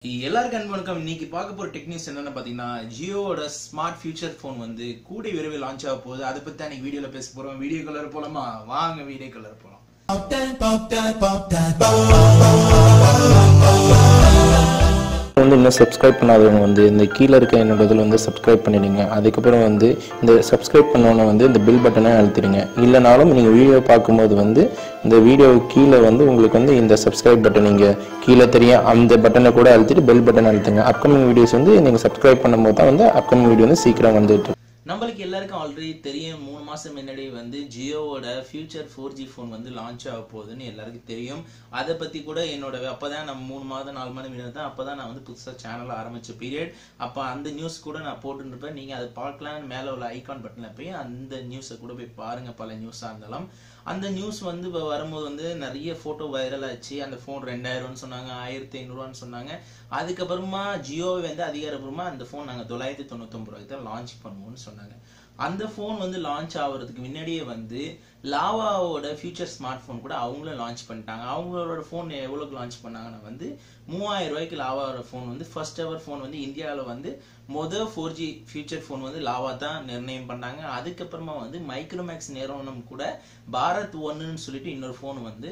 எல்லாருக்கும் அன்பு வணக்கம் இன்னைக்கு பார்க்க போற டெக்னிக்ஸ் என்னன்னு பாத்தீங்கன்னா ஜியோவோட ஸ்மார்ட் ஃபியூச்சர் ஃபோன் வந்து கூடிய விரைவில் லான்ச் ஆக போகுது அதை பத்தி தான் இன்னைக்கு வீடியோல பேச போறோம் வீடியோ கலர் போலாமா வாங்க வீடியோ கலர் போலாம் Pop that, pop that, pop that, pop. வந்து இன்னும் சப்ஸ்கிரைப் பண்ணாதவங்க வந்து இந்த கீழே இருக்க என்னோட இதில் வந்து சப்ஸ்கிரைப் பண்ணிடுங்க அதுக்கப்புறம் வந்து இந்த சப்ஸ்கிரைப் பண்ணோன்னே வந்து இந்த பில் பட்டனை அழுத்திடுங்க இல்லைனாலும் நீங்கள் வீடியோ பார்க்கும்போது வந்து இந்த வீடியோ கீழே வந்து உங்களுக்கு வந்து இந்த சப்ஸ்கிரைப் பட்டன் நீங்கள் கீழே தெரியும் அந்த பட்டனை கூட அழுத்திட்டு பெல் பட்டன் அழுத்துங்க அப்கமிங் வீடியோஸ் வந்து நீங்கள் சப்ஸ்கிரைப் பண்ணும்போது தான் வந்து அப்கமிங் வீடியோ வந்து சீக்கிரம் வந்துட்டு இருக்கும். நம்மளுக்கு எல்லாருக்கும் ஆல்ரெடி தெரியும் மூணு மாசம் முன்னாடி வந்து ஜியோவோட ஃபியூச்சர் ஃபோர் ஜி ஃபோன் வந்து லான்ச் ஆக போகுதுன்னு எல்லாருக்கும் தெரியும் அதை பத்தி கூட என்னோட அப்பதான் நான் மூணு மாதம் நாலு மாதம் முன்னாடி தான் அப்பதான் நான் வந்து புதுசா சேனல் ஆரம்பிச்ச பீரியட் அப்ப அந்த நியூஸ் கூட நான் போட்டுருப்பேன் நீங்க அதை பார்க்கலாம்னு மேல உள்ள ஐகான் பட்டன்ல போய் அந்த நியூஸை கூட போய் பாருங்க பல நியூஸா இருந்தாலும் அந்த நியூஸ் வந்து இப்ப வரும்போது வந்து நிறைய போட்டோ வைரல் ஆச்சு அந்த ஃபோன் ரெண்டாயிரம்னு சொன்னாங்க ஆயிரத்தி ஐநூறுவான்னு சொன்னாங்க அதுக்கப்புறமா ஜியோவை வந்து அதிகாரப்பூர்வமா அந்த ஃபோன் நாங்க தொள்ளாயிரத்தி தொண்ணூத்தொம்பது ரூபாய்க்கு தான் லான்ச் பண்ணுவோம்னு சொன்னாங்க அந்த ஃபோன் வந்து லான்ச் ஆகுறதுக்கு முன்னாடியே வந்து லாவாவோட ஃபியூச்சர் ஸ்மார்ட் ஃபோன் கூட அவங்களும் லான்ச் பண்ணிட்டாங்க அவங்களோட ஃபோன் எவ்வளோக்கு லான்ச் பண்ணாங்கன்னா வந்து மூவாயிரம் ரூபாய்க்கு லாவாவோட ஃபோன் வந்து ஃபர்ஸ்ட் எவர் ஃபோன் வந்து இந்தியாவில் வந்து மொதல் ஃபோர் ஜி ஃபியூச்சர் ஃபோன் வந்து லாவா தான் நிர்ணயம் பண்ணாங்க அதுக்கப்புறமா வந்து மைக்ரோமேக்ஸ் நிறுவனம் கூட பாரத் ஒன்னுன்னு சொல்லிட்டு இன்னொரு ஃபோன் வந்து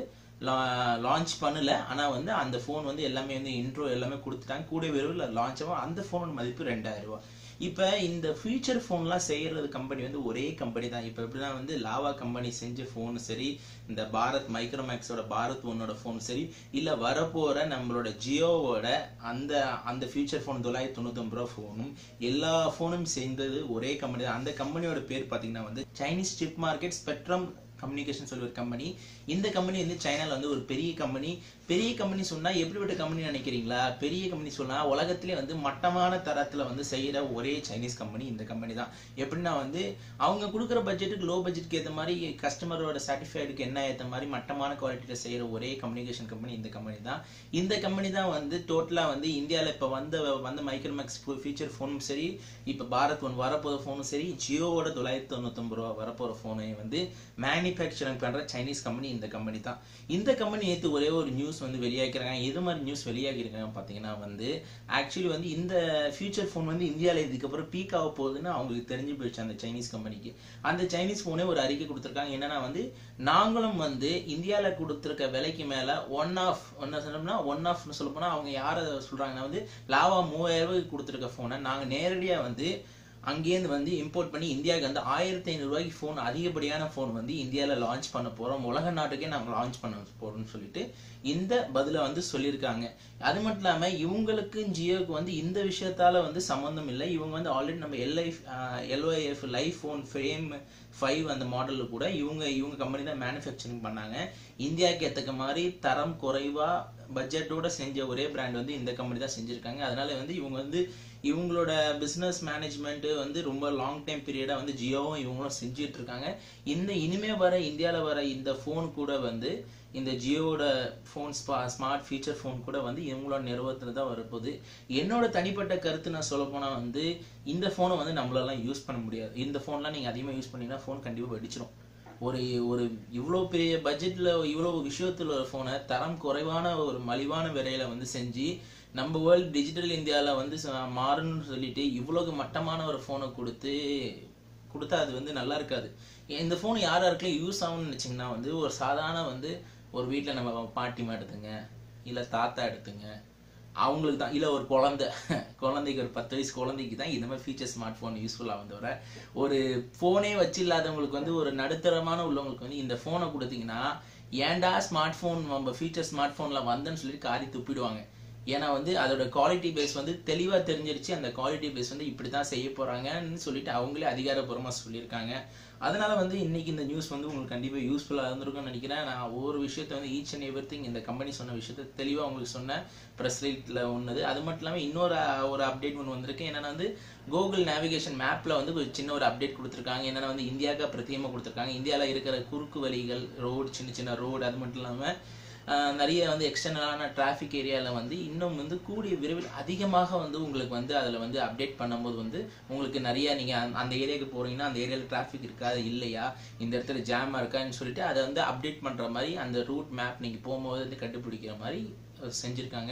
லான்ச் பண்ணல ஆனா வந்து அந்த ஃபோன் வந்து எல்லாமே வந்து இன்ட்ரோ எல்லாமே கொடுத்துட்டாங்க கூட விரைவில் லான்ச் ஆகும் அந்த ஃபோனோட மதிப்பு ரெண்டாயிரம் ரூபாய் இப்ப இந்த ஃபியூச்சர் ஃபோன்லாம் செய்யறது கம்பெனி வந்து ஒரே கம்பெனி தான் இப்ப எப்படின்னா வந்து லாவா கம்பெனி செஞ்ச ஃபோன் சரி இந்த பாரத் மைக்ரோமேக்ஸோட பாரத் ஒன்னோட ஃபோன் சரி இல்ல வரப்போற நம்மளோட ஜியோவோட அந்த அந்த ஃபியூச்சர் ஃபோன் தொள்ளாயிரத்தி தொண்ணூத்தி ரூபா ஃபோனும் எல்லா ஃபோனும் சேர்ந்தது ஒரே கம்பெனி தான் அந்த கம்பெனியோட பேர் பாத்தீங்கன்னா வந்து Chinese chip market spectrum communication சொல்லி ஒரு கம்பெனி இந்த கம்பெனி வந்து சைனால வந்து ஒரு பெரிய கம்பெனி பெரிய கம்பெனி சொன்னா எப்படிப்பட்ட கம்பெனி நினைக்கிறீங்களா பெரிய கம்பெனி சொன்னா உலகத்திலே வந்து மட்டமான தரத்துல வந்து செய்யற ஒரே சைனீஸ் கம்பெனி இந்த கம்பெனி தான் எப்படின்னா வந்து அவங்க கொடுக்குற பட்ஜெட்டுக்கு லோ பட்ஜெட்க்கு ஏற்ற மாதிரி கஸ்டமரோட சாட்டிஸ்ஃபைடுக்கு என்ன ஏற்ற மாதிரி மட்டமான குவாலிட்டியில செய்யற ஒரே கம்யூனிகேஷன் கம்பெனி இந்த கம்பெனி தான் இந்த கம்பெனி தான் வந்து டோட்டலா வந்து இந்தியால இப்ப வந்த வந்த மைக்ரோமேக்ஸ் ஃபீச்சர் ஃபோனும் சரி இப்ப பாரத் ஒன் வரப்போற ஃபோனும் சரி ஜியோவோட தொள்ளாயிரத்தி தொண்ணூத்தொம்பது ரூபா வரப்போற ஃபோனை வந்து மேனுஃபேக்சரிங் பண்ற சைனீஸ் கம்பெனி இந்த கம்பெனி தான் இந்த கம்பெனி நேற்று ஒரே ஒரு நியூஸ் வந்து வெளியாக்கிறாங்க எது மாதிரி நியூஸ் வெளியாகிருக்காங்க பார்த்தீங்கன்னா வந்து ஆக்சுவலி வந்து இந்த ஃபியூச்சர் ஃபோன் வந்து இந்தியாவில் இதுக்கப்புறம் பீக் ஆக போகுதுன்னு அவங்களுக்கு தெரிஞ்சு போயிடுச்சு அந்த சைனீஸ் கம்பெனிக்கு அந்த சைனீஸ் ஃபோனே ஒரு அறிக்கை கொடுத்துருக்காங்க என்னன்னா வந்து நாங்களும் வந்து இந்தியாவில் கொடுத்துருக்க விலைக்கு மேல ஒன் ஆஃப் என்ன சொல்லணும்னா ஒன் ஆஃப்னு சொல்ல போனா அவங்க யாரை சொல்றாங்கன்னா வந்து லாவா மூவாயிரம் ரூபாய்க்கு கொடுத்துருக்க ஃபோனை நாங்கள் நேரடியாக வந்து அங்கேருந்து வந்து இம்போர்ட் பண்ணி இந்தியாவுக்கு வந்து ஆயிரத்தி ஐநூறு ரூபாய்க்கு ஃபோன் அதிகப்படியான ஃபோன் வந்து இந்தியாவில் லான்ச் பண்ண போறோம் உலக நாட்டுக்கே நாங்கள் லான்ச் பண்ண போறோம்னு சொல்லிட்டு இந்த பதில வந்து சொல்லியிருக்காங்க அது மட்டும் இல்லாம இவங்களுக்கு ஜியோக்கு வந்து இந்த விஷயத்தால வந்து சம்மந்தம் இல்லை இவங்க வந்து ஆல்ரெடி நம்ம எல்ஐ எல்ஒஎஃப் லைஃப் ஃபோன் ஃப்ரேம் ஃபைவ் அந்த மாடலில் கூட இவங்க இவங்க கம்பெனி தான் மேனுஃபேக்சரிங் பண்ணாங்க இந்தியாவுக்கு ஏத்தக்க மாதிரி தரம் குறைவா பட்ஜெட்டோட செஞ்ச ஒரே பிராண்ட் வந்து இந்த கம்பெனி தான் செஞ்சிருக்காங்க அதனால வந்து இவங்க வந்து இவங்களோட பிசினஸ் மேனேஜ்மெண்ட் வந்து ரொம்ப லாங் டைம் பீரியடா வந்து ஜியோவும் இவங்களும் செஞ்சுட்டு இருக்காங்க இந்த இனிமே வர இந்தியால வர இந்த ஃபோன் கூட வந்து இந்த ஜியோவோட ஃபோன் ஸ்மார்ட் ஃபீச்சர் ஃபோன் கூட வந்து இவங்களோட நிறுவனத்துல தான் வரப்போகுது என்னோட தனிப்பட்ட கருத்து நான் சொல்ல போனா வந்து இந்த ஃபோனை வந்து நம்மளால யூஸ் பண்ண முடியாது இந்த ஃபோன்லாம் நீங்க அதிகமா யூஸ் பண்ணீங்கன்னா ஃபோன் கண்டிப்பா வெடிச்சிடும் ஒரு ஒரு இவ்வளோ பெரிய பட்ஜெட்ல இவ்வளோ விஷயத்துல ஒரு ஃபோனை தரம் குறைவான ஒரு மலிவான விலையில வந்து செஞ்சு நம்ம வேர்ல்டு டிஜிட்டல் இந்தியாவில் வந்து ச- மாறணும்னு சொல்லிட்டு இவ்வளவு மட்டமான ஒரு ஃபோனை கொடுத்து கொடுத்தா அது வந்து நல்லா இருக்காது இந்த ஃபோன் யார் யாருக்கெல்லாம் யூஸ் ஆகும்னு நினச்சிங்கன்னா வந்து ஒரு சாதாரண வந்து ஒரு வீட்டில் நம்ம பாட்டிமா எடுத்துங்க இல்லை தாத்தா எடுத்துங்க அவங்களுக்கு தான் இல்லை ஒரு குழந்தை குழந்தைக்கு ஒரு பத்து வயசு குழந்தைக்கு தான் இந்த மாதிரி ஃபீச்சர் ஸ்மார்ட் ஃபோன் யூஸ்ஃபுல்லாக வந்தவரை ஒரு ஃபோனே வச்சு இல்லாதவங்களுக்கு வந்து ஒரு நடுத்தரமான உள்ளவங்களுக்கு வந்து இந்த ஃபோனை கொடுத்தீங்கன்னா ஏன்டா ஸ்மார்ட் ஃபோன் நம்ம ஃபீச்சர் ஸ்மார்ட் ஃபோனில் வந்தேன்னு சொல்லிட்டு காரி துப்பிடுவாங்க ஏன்னா வந்து அதோட குவாலிட்டி பேஸ் வந்து தெளிவா தெரிஞ்சிருச்சு அந்த குவாலிட்டி பேஸ் வந்து இப்படிதான் செய்ய போறாங்கன்னு சொல்லிட்டு அவங்களே அதிகாரப்பூர்வமா சொல்லியிருக்காங்க அதனால வந்து இன்னைக்கு இந்த நியூஸ் வந்து உங்களுக்கு கண்டிப்பா யூஸ்ஃபுல்லா இருந்திருக்கும்னு நினைக்கிறேன் நான் ஒவ்வொரு விஷயத்த வந்து ஈச் அண்ட் எவ்ரி இந்த கம்பெனி சொன்ன விஷயத்த தெளிவா உங்களுக்கு சொன்ன ப்ரெஸ் ரைட்ல ஒண்ணுது அது மட்டும் இல்லாம இன்னொரு அஹ், ஒரு அப்டேட் ஒன்று வந்திருக்கு என்னன்னா வந்து கூகுள் நேவிகேஷன் மேப்ல வந்து ஒரு சின்ன ஒரு அப்டேட் கொடுத்துருக்காங்க என்னன்னா வந்து இந்தியாவுக்கு பிரத்யேகமா கொடுத்துருக்காங்க இந்தியால இருக்கிற குறுக்கு வழிகள் ரோடு சின்ன சின்ன ரோடு அது மட்டும் இல்லாம ஆஹ் நிறைய வந்து எக்ஸ்டர்னலான டிராஃபிக் ஏரியாவில் வந்து இன்னும் வந்து கூடிய விரைவில் அதிகமாக வந்து உங்களுக்கு வந்து அதில் வந்து அப்டேட் பண்ணும்போது வந்து உங்களுக்கு நிறைய நீங்கள் அந்த ஏரியாவுக்கு போகிறீங்கன்னா அந்த ஏரியாவில் டிராஃபிக் இருக்கா அது இல்லையா இந்த இடத்துல ஜாமாக இருக்கான்னு சொல்லிட்டு அதை வந்து அப்டேட் பண்ணுற மாதிரி அந்த ரூட் மேப் நீங்கள் போகும்போது வந்து கண்டுபிடிக்கிற மாதிரி செஞ்சுருக்காங்க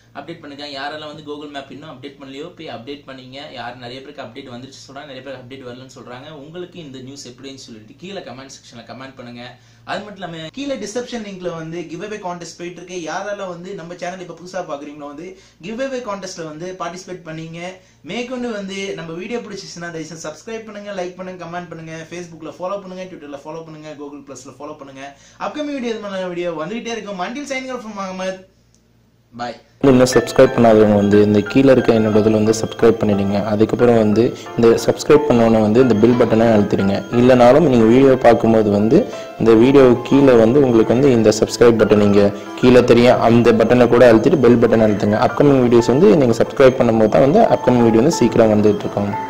அப்டேட் பண்ணுங்க யாரெல்லாம் வந்து கூகுள் மேப் இன்னும் அப்டேட் பண்ணலையோ போய் அப்டேட் பண்ணீங்க யார் நிறைய பேருக்கு அப்டேட் வந்துருச்சு சொல்றாங்க நிறைய பேருக்கு அப்டேட் வரலன்னு சொல்றாங்க உங்களுக்கு இந்த நியூஸ் எப்படின்னு சொல்லிட்டு கீழே கமெண்ட் செக்ஷன்ல கமெண்ட் பண்ணுங்க அது மட்டும் இல்லாம கீழே டிஸ்கிரிப்ஷன் லிங்க்ல வந்து கிவ் அவே கான்டெஸ்ட் போயிட்டு இருக்கு யாரெல்லாம் வந்து நம்ம சேனல் இப்ப புதுசா பாக்குறீங்களோ வந்து கிவ் அவே கான்டெஸ்ட்ல வந்து பார்ட்டிசிபேட் பண்ணீங்க மேற்கொண்டு வந்து நம்ம வீடியோ பிடிச்சிச்சுன்னா தயவுசெய்து சப்ஸ்கிரைப் பண்ணுங்க லைக் பண்ணுங்க கமெண்ட் பண்ணுங்க ஃபேஸ்புக்ல ஃபாலோ பண்ணுங்க ட்விட்டர்ல ஃபாலோ பண்ணுங்க கூகுள் பிளஸ்ல ஃபாலோ பண்ணுங்க அப்கமிங் வீடியோ வீடியோ வந்துகிட்டே இருக்கும் மண்டில் சைன் ஃப்ரம் முகமது பாய் வந்து இன்னும் சப்ஸ்கிரைப் பண்ணாதவங்க வந்து இந்த கீழே இருக்க என்னோட இதில் வந்து சப்ஸ்கிரைப் பண்ணிடுங்க அதுக்கப்புறம் வந்து இந்த சப்ஸ்கிரைப் பண்ணோன்னே வந்து இந்த பில் பட்டனை அழுத்திடுங்க இல்லைனாலும் நீங்கள் வீடியோ பார்க்கும்போது வந்து இந்த வீடியோ கீழே வந்து உங்களுக்கு வந்து இந்த சப்ஸ்கிரைப் பட்டன் நீங்கள் கீழே தெரியும் அந்த பட்டனை கூட அழுத்திட்டு பெல் பட்டன் அழுத்துங்க அப்கமிங் வீடியோஸ் வந்து நீங்கள் சப்ஸ்கிரைப் பண்ணும்போது தான் வந்து அப்கமிங் வீடியோ வந்து சீக்கிரம் வந்துட்டு இருக்கோம்